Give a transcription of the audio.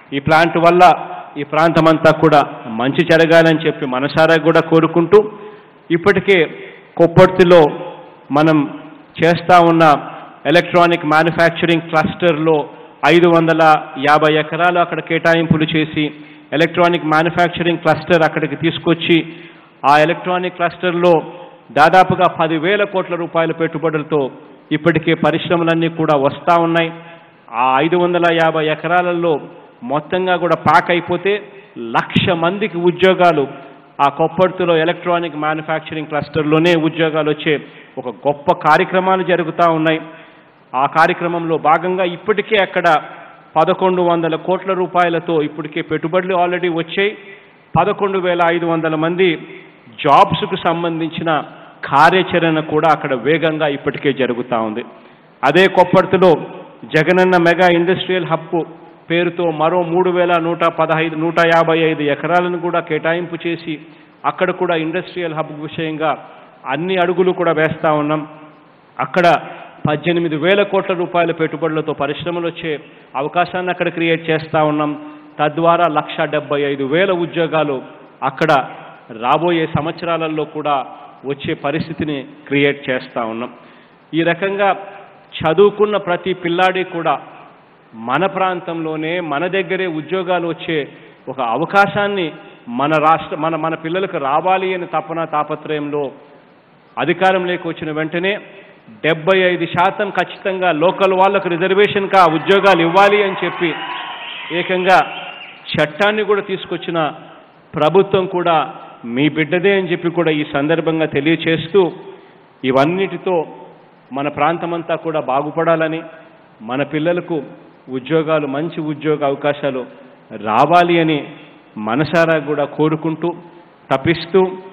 ఈ ప్లాంట్ వల్ల ఈ ప్రాంతమంతా కూడా మంచి జరగాలని చెప్పి మనసారా కూడా కోరుకుంటూ ఇప్పటికే కొప్పర్తిలో మనం చేస్తా ఉన్న ఎలక్ట్రానిక్ మ్యానుఫ్యాక్చరింగ్ క్లస్టర్లో ఐదు వందల యాభై ఎకరాలు అక్కడ కేటాయింపులు చేసి ఎలక్ట్రానిక్ మ్యానుఫ్యాక్చరింగ్ క్లస్టర్ అక్కడికి తీసుకొచ్చి ఆ ఎలక్ట్రానిక్ క్లస్టర్లో దాదాపుగా పదివేల కోట్ల రూపాయల పెట్టుబడులతో ఇప్పటికే పరిశ్రమలన్నీ కూడా వస్తూ ఉన్నాయి ఆ ఐదు వందల యాభై ఎకరాలలో మొత్తంగా కూడా ప్యాక్ అయిపోతే లక్ష మందికి ఉద్యోగాలు ఆ కొప్పర్తిలో ఎలక్ట్రానిక్ మ్యానుఫ్యాక్చరింగ్ క్లస్టర్లోనే ఉద్యోగాలు వచ్చే ఒక గొప్ప కార్యక్రమాలు జరుగుతూ ఉన్నాయి ఆ కార్యక్రమంలో భాగంగా ఇప్పటికే అక్కడ పదకొండు వందల కోట్ల రూపాయలతో ఇప్పటికే పెట్టుబడులు ఆల్రెడీ వచ్చాయి పదకొండు వేల ఐదు వందల మంది జాబ్స్కు సంబంధించిన కార్యాచరణ కూడా అక్కడ వేగంగా ఇప్పటికే జరుగుతూ ఉంది అదే కొప్పర్తిలో జగనన్న మెగా ఇండస్ట్రియల్ హబ్ పేరుతో మరో మూడు వేల నూట పదహైదు నూట యాభై ఐదు ఎకరాలను కూడా కేటాయింపు చేసి అక్కడ కూడా ఇండస్ట్రియల్ హబ్ విషయంగా అన్ని అడుగులు కూడా వేస్తూ ఉన్నాం అక్కడ పద్దెనిమిది వేల కోట్ల రూపాయల పెట్టుబడులతో పరిశ్రమలు వచ్చే అవకాశాన్ని అక్కడ క్రియేట్ చేస్తూ ఉన్నాం తద్వారా లక్ష డెబ్బై ఐదు వేల ఉద్యోగాలు అక్కడ రాబోయే సంవత్సరాలలో కూడా వచ్చే పరిస్థితిని క్రియేట్ చేస్తూ ఉన్నాం ఈ రకంగా చదువుకున్న ప్రతి పిల్లాడి కూడా మన ప్రాంతంలోనే మన దగ్గరే ఉద్యోగాలు వచ్చే ఒక అవకాశాన్ని మన రాష్ట్ర మన మన పిల్లలకు రావాలి అని తపన తాపత్రయంలో అధికారంలోకి వచ్చిన వెంటనే డెబ్బై ఐదు శాతం ఖచ్చితంగా లోకల్ వాళ్ళకు రిజర్వేషన్గా ఆ ఉద్యోగాలు ఇవ్వాలి అని చెప్పి ఏకంగా చట్టాన్ని కూడా తీసుకొచ్చిన ప్రభుత్వం కూడా మీ బిడ్డదే అని చెప్పి కూడా ఈ సందర్భంగా తెలియచేస్తూ ఇవన్నిటితో మన ప్రాంతమంతా కూడా బాగుపడాలని మన పిల్లలకు ఉద్యోగాలు మంచి ఉద్యోగ అవకాశాలు రావాలి అని మనసారా కూడా కోరుకుంటూ తప్పిస్తూ